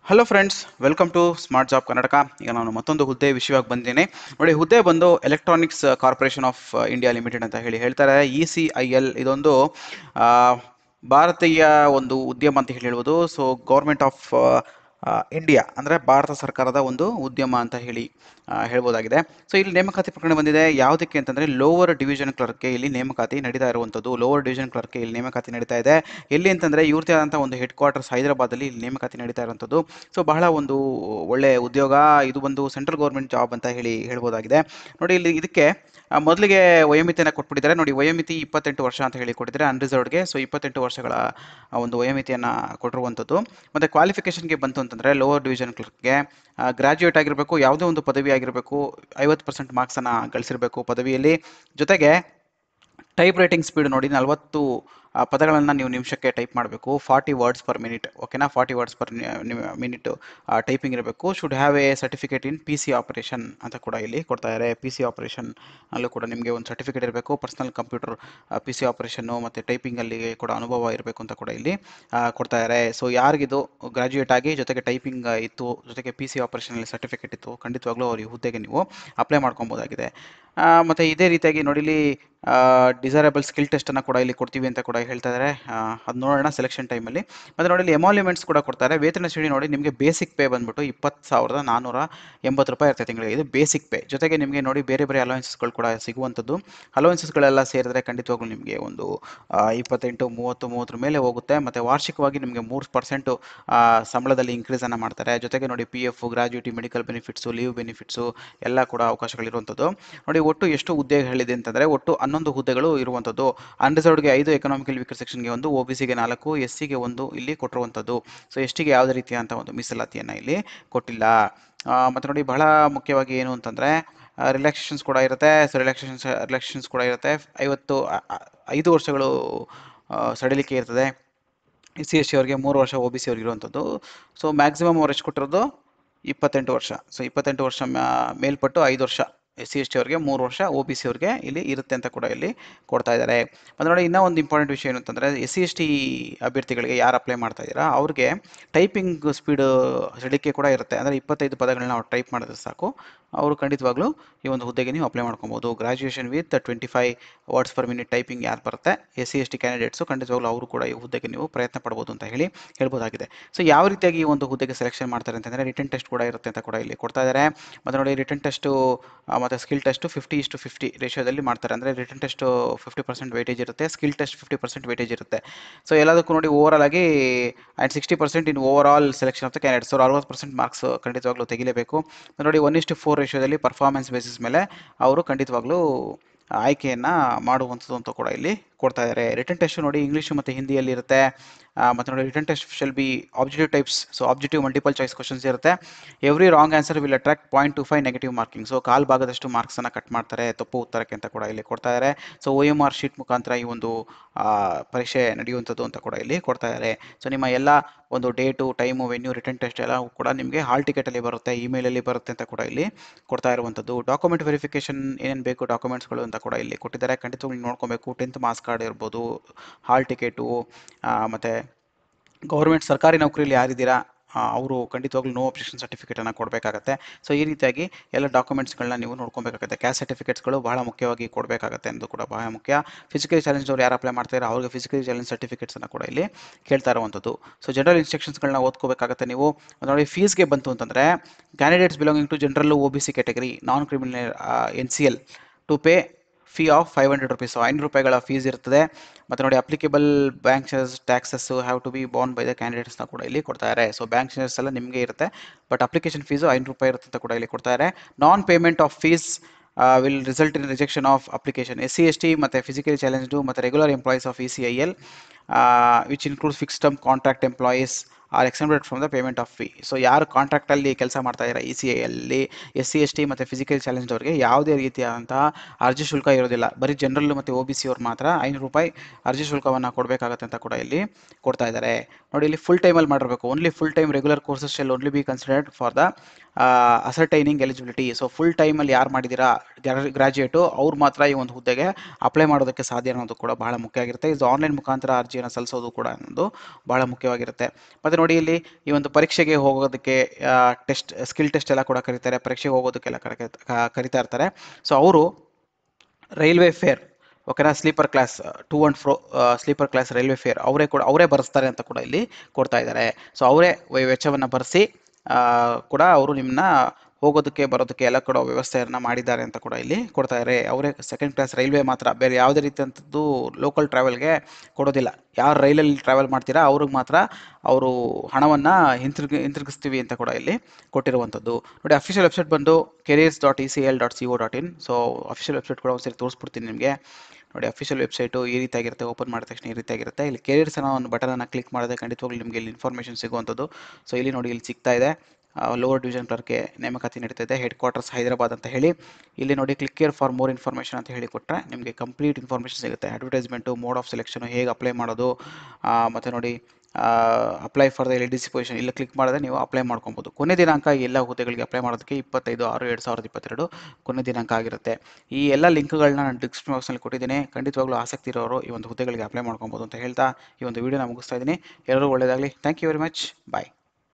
hello friends welcome to smart job Karnataka ಈಗ ನಾನು ಮತ್ತೊಂದು ಹುದ್ದೆ ವಿಷಯವಾಗಿ ಬಂದಿದ್ದೀನಿ ನೋಡಿ ಹುದ್ದೆ ಬಂದು electronics corporation of India limited ಅಂತ ಹೇಳಿ ಹೇಳ್ತಾರೆ ಇ ಸಿ ಐ ಎಲ್ ಇದೊಂದು ಆ, ಭಾರತೀಯ ಒಂದು ಉದ್ಯಮ ಅಂತ ಹೇಳಿ ಹೇಳ್ಬೋದು ಸೊ ಗೌರ್ಮೆಂಟ್ ಆಫ್ ಇಂಡಿಯಾ ಅಂದರೆ ಭಾರತ ಸರ್ಕಾರದ ಒಂದು ಉದ್ಯಮ ಅಂತ ಹೇಳಿ ಆ, ಹೇಳ್ಬೋದಾಗಿದೆ ಸೊ ಇಲ್ಲಿ ನೇಮಕಾತಿ ಪ್ರಕರಣ ಬಂದಿದೆ ಯಾವುದಕ್ಕೆ ಅಂತಂದರೆ ಲೋವರ್ ಡಿವಿಷನ್ ಕ್ಲರ್ಕ್ಗೆ ಇಲ್ಲಿ ನೇಮಕಾತಿ ನಡೀತಾ ಇರುವಂಥದ್ದು ಲೋವರ್ ಡಿವಿಷನ್ ಕ್ಲರ್ಕ್ಗೆ ಇಲ್ಲಿ ನೇಮಕಾತಿ ನಡೀತಾ ಇದೆ ಎಲ್ಲಿ ಅಂತಂದರೆ ಇವ್ರದೇ ಆದಂಥ ಒಂದು ಹೆಡ್ ಕ್ವಾರ್ಟರ್ಸ್ ಹೈದರಾಬಾದಲ್ಲಿ ಇಲ್ಲಿ ನೇಮಕಾತಿ ನಡೀತಾ ಇರುವಂಥದ್ದು ಸೊ ಬಹಳ ಒಂದು ಒಳ್ಳೆ ಉದ್ಯೋಗ ಇದು ಒಂದು ಸೆಂಟ್ರಲ್ ಗೌರ್ಮೆಂಟ್ ಜಾಬ್ ಅಂತ ಹೇಳಿ ಹೇಳ್ಬೋದಾಗಿದೆ ನೋಡಿ ಇಲ್ಲಿ ಇದಕ್ಕೆ ಆ, ಮೊದಲಿಗೆ ವಯೋಮಿತಿಯನ್ನು ಕೊಟ್ಬಿಟ್ಟಿದ್ದಾರೆ ನೋಡಿ ವಯೋಮಿತಿ ಇಪ್ಪತ್ತೆಂಟು ವರ್ಷ ಅಂತ ಹೇಳಿ ಕೊಟ್ಟಿದ್ದಾರೆ ಅನ್ರಿಸರ್ವ್ಡ್ಗೆ ಸೊ ಇಪ್ಪತ್ತೆಂಟು ವರ್ಷಗಳ ಆ, ಒಂದು ವಯೋಮಿತಿಯನ್ನು ಕೊಟ್ಟಿರುವಂಥದ್ದು ಮತ್ತು ಕ್ವಾಲಿಫಿಕೇಷನ್ಗೆ ಬಂತು ಅಂತಂದರೆ ಲೋವರ್ ಡಿವಿಷನ್ ಕ್ಲರ್ಕ್ಗೆ ಗ್ರಾಜ್ಯುಯೇಟ್ ಆಗಿರಬೇಕು ಯಾವುದೇ ಒಂದು ಪದವಿ ಆಗಿರಬೇಕು ಐವತ್ತು ಪರ್ಸೆಂಟ್ ಮಾರ್ಕ್ಸನ್ನು ಗಳಿಸಿರಬೇಕು ಪದವಿಯಲ್ಲಿ ಜೊತೆಗೆ ಟೈಪ್ ರೈಟಿಂಗ್ ಸ್ಪೀಡ್ ನೋಡಿ ನಲವತ್ತು ಪದಗಳನ್ನು ನೀವು ನಿಮಿಷಕ್ಕೆ ಟೈಪ್ ಮಾಡಬೇಕು ಫಾರ್ಟಿ ವರ್ಡ್ಸ್ ಪರ್ ಮಿನಿಟ್ ಓಕೆನಾ forty words per minute typing ಇರಬೇಕು should have a certificate in P C operation ಅಂತ ಕೂಡ ಇಲ್ಲಿ ಕೊಡ್ತಾ ಇದ್ದಾರೆ ಪಿ ಸಿ ಆಪರೇಷನ್ ಅಲ್ಲೂ ಕೂಡ ನಿಮಗೆ ಒಂದು ಸರ್ಟಿಫಿಕೇಟ್ ಇರಬೇಕು ಪರ್ಸನಲ್ ಕಂಪ್ಯೂಟರ್ ಪಿ ಸಿ ಆಪರೇಷನ್ನು ಮತ್ತು ಟೈಪಿಂಗಲ್ಲಿ ಕೂಡ ಅನುಭವ ಇರಬೇಕು ಅಂತ ಕೂಡ ಇಲ್ಲಿ ಆ, ಕೊಡ್ತಾ ಇದ್ದಾರೆ ಸೊ ಯಾರಿಗಿದು ಗ್ರಾಜ್ಯುಯೇಟ್ ಆಗಿ ಜೊತೆಗೆ ಟೈಪಿಂಗ್ ಇತ್ತು ಜೊತೆಗೆ ಪಿ ಸಿ ಆಪರೇಷನಲ್ಲಿ ಸರ್ಟಿಫಿಕೇಟ್ ಇತ್ತು ಖಂಡಿತವಾಗ್ಲೂ ಅವ್ರ ಈ ಹುದ್ದೆಗೆ ನೀವು ಅಪ್ಲೈ ಮಾಡ್ಕೊಬೋದಾಗಿದೆ ಆ, ಮತ್ತೆ ಇದೇ ರೀತಿಯಾಗಿ ನೋಡಿ ಇಲ್ಲಿ ಡಿಸೈರಬಲ್ ಸ್ಕಿಲ್ ಟೆಸ್ಟನ್ನು ಕೂಡ ಇಲ್ಲಿ ಕೊಡ್ತೀವಿ ಅಂತ ಕೂಡ ಹೇಳ್ತಾ ಇದ್ದಾರೆ ಅದು ನೋಡೋಣ ಸೆಲೆಕ್ಷನ್ ಟೈಮಲ್ಲಿ ಮತ್ತು ನೋಡಿ ಇಲ್ಲಿ ಎಮಾಲ್ಯುಮೆಂಟ್ಸ್ ಕೂಡ ಕೊಡ್ತಾರೆ ವೇತನ ಶ್ರೇಣಿ ನೋಡಿ ನಿಮಗೆ ಬೇಸಿಕ್ ಪೇ ಬಂದ್ಬಿಟ್ಟು ಇಪ್ಪತ್ತು ಸಾವಿರದ ನಾನ್ನೂರ ಎಂಬತ್ತು ರೂಪಾಯಿ ಇರುತ್ತೆ ತಿಂಗಳಿಗೆ ಇದು ಬೇಸಿಕ್ ಪೇ ಜೊತೆಗೆ ನಿಮಗೆ ನೋಡಿ ಬೇರೆ ಬೇರೆ ಅಲವೆನ್ಸಸ್ಗಳು ಕೂಡ ಸಿಗುವಂಥದ್ದು ಅಲವೆನ್ಸಸ್ಗಳೆಲ್ಲ ಸೇರಿದ್ರೆ ಖಂಡಿತವಾಗ್ಲೂ ನಿಮಗೆ ಒಂದು ಆ, ಇಪ್ಪತ್ತೆಂಟು ಮೂವತ್ತು ಮೂವತ್ತರ ಮೇಲೆ ಹೋಗುತ್ತೆ ಮತ್ತು ವಾರ್ಷಿಕವಾಗಿ ನಿಮಗೆ ಮೂರು ಪರ್ಸೆಂಟು ಸಂಬಳದಲ್ಲಿ ಇನ್ಕ್ರೀಸನ್ನು ಮಾಡ್ತಾರೆ ಜೊತೆಗೆ ನೋಡಿ P F gratuity medical benefits leave benefits ಎಲ್ಲ ಕೂಡ ಅವಕಾಶಗಳಿರುವಂಥದ್ದು ನೋಡಿ ಒಟ್ಟು ಎಷ್ಟು ಹುದ್ದೆಗಳಿದೆ ಅಂತಂದರೆ ಒಟ್ಟು ಹನ್ನೊಂದು ಹುದ್ದೆಗಳು ಇರುವಂಥದ್ದು ಅನ್ರಿಸರ್ವ್ಡ್ಗೆ ಐದು ಎಕನಾಮಿಕಲ್ ವೀಕರ್ ಸೆಕ್ಷನ್ಗೆ ಒಂದು ಒ ಬಿ ಸಿಗೆ ನಾಲ್ಕು ಎಸ್ ಸಿಗೆ ಒಂದು ಇಲ್ಲಿ ಕೊಟ್ಟಿರುವಂಥದ್ದು ಸೊ ಎಸ್ ಟಿಗೆ ಯಾವುದೇ ರೀತಿಯಾದಂಥ ಒಂದು ಮೀಸಲಾತಿಯನ್ನು ಇಲ್ಲಿ ಕೊಟ್ಟಿಲ್ಲ ಆ, ಮತ್ತು ನೋಡಿ ಬಹಳ ಮುಖ್ಯವಾಗಿ ಏನು ಅಂತಂದರೆ ರಿಲ್ಯಾಕ್ಸೇಷನ್ಸ್ ಕೂಡ ಇರುತ್ತೆ ಸೊ ರಿಲ್ಯಾಕ್ಸೇಷನ್ಸ್ ರಿಲ್ಯಾಕ್ಸೇಷನ್ಸ್ ಕೂಡ ಇರುತ್ತೆ ಐವತ್ತು ಆ- ಆ- ಐದು ವರ್ಷಗಳು ಆ, ಸಡಿಲಿಕೆ ಇರ್ತದೆ ಎಸ್ ಸಿ ಎಸ್ ಸಿ ಅವ್ರಿಗೆ ಮೂರು ವರ್ಷ ಒ ಬಿ ಸಿ ಅವ್ರಿಗೆ ಇರುವಂಥದ್ದು ಸೊ ಮ್ಯಾಕ್ಸಿಮಮ್ ಅವ್ರು ಎಷ್ಟು ಕೊಟ್ಟಿರೋದು ಇಪ್ಪತ್ತೆಂಟು ವರ್ಷ ಸೊ ಇಪ್ಪತ್ತೆಂಟು ವರ್ಷ ಮ್ಯಾ- ಮೇಲ್ಪಟ್ಟು ಐದು ವರ್ಷ ಎಸ್ ಸಿ ಎಸ್ ಟಿ ಅವ್ರಿಗೆ ಮೂರು ವರ್ಷ ಒ ಬಿ ಸಿ ಅವ್ರಿಗೆ ಇಲ್ಲಿ ಇರುತ್ತೆ ಅಂತ ಕೂಡ ಇಲ್ಲಿ ಕೊಡ್ತಾ ಇದ್ದಾರೆ ಮತ್ತು ನೋಡಿ ಇನ್ನೂ ಒಂದು ಇಂಪಾರ್ಟೆಂಟ್ ವಿಷಯ ಏನು ಅಂತಂದರೆ ಎಸ್ ಸಿ ಎಸ್ ಟಿ ಅಭ್ಯರ್ಥಿಗಳಿಗೆ ಯಾರು ಅಪ್ಲೈ ಮಾಡ್ತಾ ಇದ್ದೀರಾ ಅವ್ರಿಗೆ ಟೈಪಿಂಗ್ ಸ್ಪೀಡ್ ಸಡಿಲಿಕೆ ಕೂಡ ಇರುತ್ತೆ ಅಂದರೆ ಇಪ್ಪತ್ತೈದು ಪದಗಳನ್ನ ಅವ್ರು ಟೈಪ್ ಮಾಡಿದ್ರೆ ಸಾಕು ಅವರು ಖಂಡಿತವಾಗ್ಲೂ ಈ ಒಂದು ಹುದ್ದೆಗೆ ನೀವು ಅಪ್ಲೈ ಮಾಡ್ಕೊಬೋದು graduation with twenty five words per minute typing ಯಾರು ಬರುತ್ತೆ S C S T candidates ಖಂಡಿತವಾಗ್ಲೂ ಅವರು ಕೂಡ ಈ ಹುದ್ದೆಗೆ ನೀವು ಪ್ರಯತ್ನ ಪಡ್ಬೋದು ಅಂತ ಹೇಳಿ ಹೇಳ್ಬೋದಾಗಿದೆ ಸೊ ಯಾವ ರೀತಿಯಾಗಿ ಈ ಒಂದು ಹುದ್ದೆಗೆ ಸೆಲೆಕ್ಷನ್ ಮಾಡ್ತಾರೆ ಅಂತಂದರೆ ರಿಟರ್ನ್ ಟೆಸ್ಟ್ ಕೂಡ ಇರುತ್ತೆ ಅಂತ ಕೂಡ ಇಲ್ಲಿ ಕೊಡ್ತಾ ಇದ್ದಾರೆ ಮತ್ತು ನೋಡಿ ರಿಟರ್ನ್ ಟೆಸ್ಟು ಮತ್ತು ಸ್ಕಿಲ್ ಟೆಸ್ಟು ಫಿಫ್ಟಿ ಇಷ್ಟು ಫಿಫ್ಟಿ ರೇಷಿಯೋದಲ್ಲಿ ಮಾಡ್ತಾರೆ ಅಂದರೆ written test fifty percent weightage ಇರುತ್ತೆ skill test fifty percent weightage ಇರುತ್ತೆ ಸೊ ಎಲ್ಲದಕ್ಕೂ ನೋಡಿ ಓವರ್ ಆಲ್ ಆಗಿ and sixty percent in overall selection of the candidates so ಅರವತ್ತು ಪರ್ಸೆಂಟ್ ಮಾರ್ಕ್ಸ್ ಖಂಡಿತವಾಗ್ಲೂ ತೆಗಿಲೇಬೇಕು ಮತ್ತು ನೋಡಿ ಒನ್ ಇಷ್ಟು ಫೋರ್ ರೇಷಿಯೋದಲ್ಲಿ ಪರ್ಫಾರ್ಮೆನ್ಸ್ ಬೇಸಿಸ್ ಮೇಲೆ ಅವರು ಖಂಡಿತವಾಗ್ಲೂ ಆಯ್ಕೆಯನ್ನು ಮಾಡುವಂಥದ್ದು ಅಂತ ಕೂಡ ಇಲ್ಲಿ ಕೊಡ್ತಾ ಇದ್ದಾರೆ ರಿಟರ್ನ್ ಟೆಸ್ಟ್ ನೋಡಿ ಇಂಗ್ಲೀಷು ಮತ್ತು ಹಿಂದಿಯಲ್ಲಿ ಇರುತ್ತೆ ಮತ್ತು ನೋಡಿ written test shall be objective types so objective multiple choice questions ಇರುತ್ತೆ every wrong answer will attract point two five negative marking so ಕಾಲ್ ಭಾಗದಷ್ಟು ಮಾರ್ಕ್ಸನ್ನು ಕಟ್ ಮಾಡ್ತಾರೆ ತಪ್ಪು ಉತ್ತರಕ್ಕೆ ಅಂತ ಕೂಡ ಇಲ್ಲಿ ಕೊಡ್ತಾ ಇದ್ದಾರೆ so O M R sheet ಮುಖಾಂತರ ಈ ಒಂದು ಆ, ಪರೀಕ್ಷೆ ನಡೆಯುವಂಥದ್ದು ಅಂತ ಕೂಡ ಇಲ್ಲಿ ಕೊಡ್ತಾ ಇದ್ದಾರೆ ಸೊ ನಿಮ್ಮ ಎಲ್ಲ ಒಂದು date time venue written test ಎಲ್ಲ ಕೂಡ ನಿಮಗೆ ಹಾಲ್ ಟಿಕೆಟಲ್ಲಿ ಬರುತ್ತೆ ಇಮೇಲಲ್ಲಿ ಬರುತ್ತೆ ಅಂತ ಕೂಡ ಇಲ್ಲಿ ಕೊಡ್ತಾ ಇರುವಂಥದ್ದು ಡಾಕ್ಯುಮೆಂಟ್ ವೆರಿಫಿಕೇಷನ್ ಏನೇನು ಬೇಕು ಡಾಕ್ಯುಮೆಂಟ್ಸ್ಗಳು ಅಂತ ಕೂಡ ಇಲ್ಲಿ ಕೊಟ್ಟಿದ್ದಾರೆ ಖಂಡಿತವಾಗ್ಲೂ ನೋಡ್ಕೊಬೇಕು ಟೆಂತ್ ಮಾರ್ಕ್ಸ್ ಕಾರ್ಡ್ ಇರ್ಬೋದು ಹಾಲ್ ಟಿಕೆಟು ಮತ್ತು ಗೌರ್ಮೆಂಟ್ ಸರ್ಕಾರಿ ನೌಕರಿಯಲ್ಲಿ ಯಾರಿದ್ದೀರಾ ಅವರು ಖಂಡಿತವಾಗ್ಲೂ ನೋ ಅಬ್ಜೆಕ್ಷನ್ ಸರ್ಟಿಫಿಕೇಟನ್ನು ಕೊಡಬೇಕಾಗತ್ತೆ ಸೊ ಈ ರೀತಿಯಾಗಿ ಎಲ್ಲ ಡಾಕ್ಯುಮೆಂಟ್ಸ್ಗಳನ್ನ ನೀವು ನೋಡ್ಕೊಬೇಕಾಗುತ್ತೆ ಕ್ಯಾಸ್ಟ್ ಸರ್ಟಿಫಿಕೇಟ್ಸ್ಗಳು ಬಹಳ ಮುಖ್ಯವಾಗಿ ಕೊಡಬೇಕಾಗತ್ತೆ ಅನ್ನೋದು ಕೂಡ ಬಹಳ ಮುಖ್ಯ ಫಿಸಿಕಲಿ ಚಾಲೆಂಜ್ ಅವ್ರು ಯಾರು ಅಪ್ಲೈ ಮಾಡ್ತಾರೆ ಅವ್ರಿಗೆ ಫಿಸಿಕಲಿ ಚಾಲೆಂಜ್ ಸರ್ಟಿಫಿಕೇಟ್ಸನ್ನು ಕೂಡ ಇಲ್ಲಿ ಕೇಳ್ತಾ ಇರುವಂಥದ್ದು ಸೊ ಜನರಲ್ ಇನ್ಸ್ಟ್ರಕ್ಷನ್ಸ್ಗಳನ್ನ ಓದ್ಕೋಬೇಕಾಗತ್ತೆ ನೀವು ಮತ್ತೆ ನೋಡಿ ಫೀಸ್ಗೆ ಬಂತು ಅಂತಂದರೆ candidates belonging to general O B C category non criminal N C L to pay fee of five hundred rupees ಐನೂರು ರೂಪಾಯಿಗಳ ಫೀಸ್ ಇರ್ತದೆ ಮತ್ತು ನೋಡಿ applicable bank charge taxes have to be borne by the ಕ್ಯಾಂಡಿಡೇಟ್ಸ್ನ ಕೂಡ ಇಲ್ಲಿ ಕೊಡ್ತಾರೆ so bank charges ಎಲ್ಲ ನಿಮಗೆ ಇರುತ್ತೆ ಬಟ್ ಅಪ್ಲಿಕೇಶನ್ ಫೀಸು ಐನೂರು ರೂಪಾಯಿ ಇರುತ್ತೆ ಅಂತ ಕೂಡ ಇಲ್ಲಿ ಕೊಡ್ತಾರೆ non payment of fees will result in rejection of application S C S T ಮತ್ತು ಫಿಸಿಕಲಿ ಚಾಲೆಂಜ್ಡು ಮತ್ತು regular employees of E C I L which include fix term contract employees are exempted from the payment of fee so ಯಾರು ಕಾಂಟ್ರಾಕ್ಟಲ್ಲಿ ಕೆಲಸ ಮಾಡ್ತಾ ಇದ್ದಾರೆ E C ಐಯಲ್ಲಿ S C S T ಮತ್ತು physical challenge ಅವರಿಗೆ ಯಾವುದೇ ರೀತಿಯಾದಂತಹ ಅರ್ಜಿ ಶುಲ್ಕ ಇರೋದಿಲ್ಲ ಬರೀ ಜನರಲ್ ಮತ್ತು ಒ ಬಿ ಸಿ ಅವ್ರು ಮಾತ್ರ ಐನೂರು ರೂಪಾಯಿ ಅರ್ಜಿ ಶುಲ್ಕವನ್ನು ಕೊಡಬೇಕಾಗತ್ತೆ ಅಂತ ಕೂಡ ಇಲ್ಲಿ ಕೊಡ್ತಾ ಇದ್ದಾರೆ ನೋಡಿ ಇಲ್ಲಿ ಫುಲ್ ಟೈಮಲ್ಲಿ ಮಾಡಿರಬೇಕು only full time regular courses shall only be considered for the ascertaining eligibility so full ಟೈಮಲ್ಲಿ ಯಾರು ಮಾಡಿದ್ದೀರಾ ಗ್ರಾಜ್ಯುಯೇಟು ಅವ್ರು ಮಾತ್ರ ಈ ಒಂದು ಹುದ್ದೆಗೆ ಅಪ್ಲೈ ಮಾಡೋದಕ್ಕೆ ಸಾಧ್ಯ ಅನ್ನೋದು ಕೂಡ ಬಹಳ ಮುಖ್ಯ ಆಗಿರುತ್ತೆ ಇದು ಆನ್ಲೈನ್ ಮುಖಾಂತರ ಅರ್ಜಿಯನ್ನು ಸಲ್ಲಿಸೋದು ಕೂಡ ಅನ್ನೋದು ಬಹಳ ಮುಖ್ಯವಾಗಿರುತ್ತೆ ಮತ್ತು ನೋಡಿ ಇಲ್ಲಿ ಈ ಒಂದು ಪರೀಕ್ಷೆಗೆ ಹೋಗೋದಕ್ಕೆ ಟೆಸ್ಟ್ ಸ್ಕಿಲ್ ಟೆಸ್ಟ್ ಎಲ್ಲ ಕೂಡ ಕರೀತಾರೆ ಪರೀಕ್ಷೆಗೆ ಹೋಗೋದಕ್ಕೆಲ್ಲ ಕರ ಕರಿತಾ ಇರ್ತಾರೆ ಸೊ ಅವರು ರೈಲ್ವೆ ಫೇರ್ ಓಕೆನಾ sleeper class to and fro sleeper class railway fare ಅವರೇ ಕೂಡ ಅವರೇ ಭರಿಸ್ತಾರೆ ಅಂತ ಕೂಡ ಇಲ್ಲಿ ಕೊಡ್ತಾ ಇದ್ದಾರೆ ಸೊ ಅವರೇ ವೆಚ್ಚವನ್ನು ಭರಿಸಿ ಕೂಡ ಅವರು ನಿಮ್ಮನ್ನ ಹೋಗೋದಕ್ಕೆ ಬರೋದಕ್ಕೆ ಎಲ್ಲ ಕೂಡ ವ್ಯವಸ್ಥೆಯನ್ನು ಮಾಡಿದ್ದಾರೆ ಅಂತ ಕೂಡ ಇಲ್ಲಿ ಕೊಡ್ತಾ ಇದ್ದಾರೆ ಅವರೇ ಸೆಕೆಂಡ್ ಕ್ಲಾಸ್ ರೈಲ್ವೆ ಮಾತ್ರ ಬೇರೆ ಯಾವುದೇ ರೀತಿಯಂಥದ್ದು ಲೋಕಲ್ ಟ್ರಾವೆಲ್ಗೆ ಕೊಡೋದಿಲ್ಲ ಯಾರು ರೈಲಲ್ಲಿ ಟ್ರಾವೆಲ್ ಮಾಡ್ತೀರಾ ಅವ್ರಿಗೆ ಮಾತ್ರ ಅವರು ಹಣವನ್ನು ಹಿಂತಿರುಗಿ ಹಿಂತಿರುಗಿಸ್ತೀವಿ ಅಂತ ಕೂಡ ಇಲ್ಲಿ ಕೊಟ್ಟಿರುವಂಥದ್ದು ನೋಡಿ ಅಫಿಷಿಯಲ್ ವೆಬ್ಸೈಟ್ ಬಂದು careers dot E C L dot C O dot in so official website ಕೂಡ ಒಂದ್ಸರಿ ತೋರಿಸ್ಬಿಡ್ತೀನಿ ನಿಮಗೆ ನೋಡಿ ಅಫಿಷಿಯಲ್ ವೆಬ್ಸೈಟು ಈ ರೀತಿಯಾಗಿರುತ್ತೆ ಓಪನ್ ಮಾಡಿದ ತಕ್ಷಣ ಈ ರೀತಿಯಾಗಿರುತ್ತೆ ಇಲ್ಲಿ ಕೆರಿಯರ್ಸ್ ಅನ್ನೋ ಒಂದು ಬಟನನ್ನು ಕ್ಲಿಕ್ ಮಾಡಿದ್ರೆ ಖಂಡಿತವಾಗ್ಲೂ ನಿಮಗೆ ಇಲ್ಲಿ ಇನ್ಫಾರ್ಮೇಷನ್ ಸಿಗುವಂಥದ್ದು ಸೊ ಇಲ್ಲಿ ನೋಡಿ ಇಲ್ಲಿ ಸಿಗ್ತಾ ಇದೆ ಲೋವರ್ ಡಿವಿಷನ್ ಕ್ಲರ್ಕ್ಗೆ ನೇಮಕಾತಿ ನಡೀತಾ ಇದೆ ಹೆಡ್ ಕ್ವಾರ್ಟರ್ಸ್ ಹೈದರಾಬಾದ್ ಅಂತ ಹೇಳಿ ಇಲ್ಲಿ ನೋಡಿ click here for more information ಅಂತ ಹೇಳಿ ಕೊಟ್ಟರೆ ನಿಮಗೆ ಕಂಪ್ಲೀಟ್ ಇನ್ಫಾರ್ಮೇಷನ್ ಸಿಗುತ್ತೆ ಅಡ್ವರ್ಟೈಸ್ಮೆಂಟು ಮೋಡ್ ಆಫ್ ಸೆಲೆಕ್ಷನ್ ಹೇಗೆ ಅಪ್ಲೈ ಮಾಡೋದು ಮತ್ತು ನೋಡಿ apply for the L D C position ಇಲ್ಲ ಕ್ಲಿಕ್ ಮಾಡಿದ್ರೆ ನೀವು ಅಪ್ಲೈ ಮಾಡ್ಕೊಬೋದು ಕೊನೆ ದಿನಾಂಕ ಈ ಎಲ್ಲ ಹುದ್ದೆಗಳಿಗೆ ಅಪ್ಲೈ ಮಾಡೋದಕ್ಕೆ ಇಪ್ಪತ್ತೈದು ಆರು ಎರಡು ಸಾವಿರದ ಇಪ್ಪತ್ತೆರಡು ಕೊನೆ ದಿನಾಂಕ ಆಗಿರುತ್ತೆ ಈ ಎಲ್ಲ ಲಿಂಕ್ಗಳನ್ನ ನಾನು ಡಿಸ್ಕ್ರಿಪ್ಷನ್ ಬಾಕ್ಸಲ್ಲಿ ಕೊಟ್ಟಿದ್ದೀನಿ ಖಂಡಿತವಾಗ್ಲೂ ಆಸಕ್ತಿ ಇರೋರು ಈ ಒಂದು ಹುದ್ದೆಗಳಿಗೆ ಅಪ್ಲೈ ಮಾಡ್ಕೊಬೋದು ಅಂತ ಹೇಳ್ತಾ ಈ ಒಂದು ವಿಡಿಯೋನ ಮುಗಿಸ್ತಾ ಇದ್ದೀನಿ ಎಲ್ಲರೂ ಒಳ್ಳೆಯದಾಗಲಿ thank you very much bye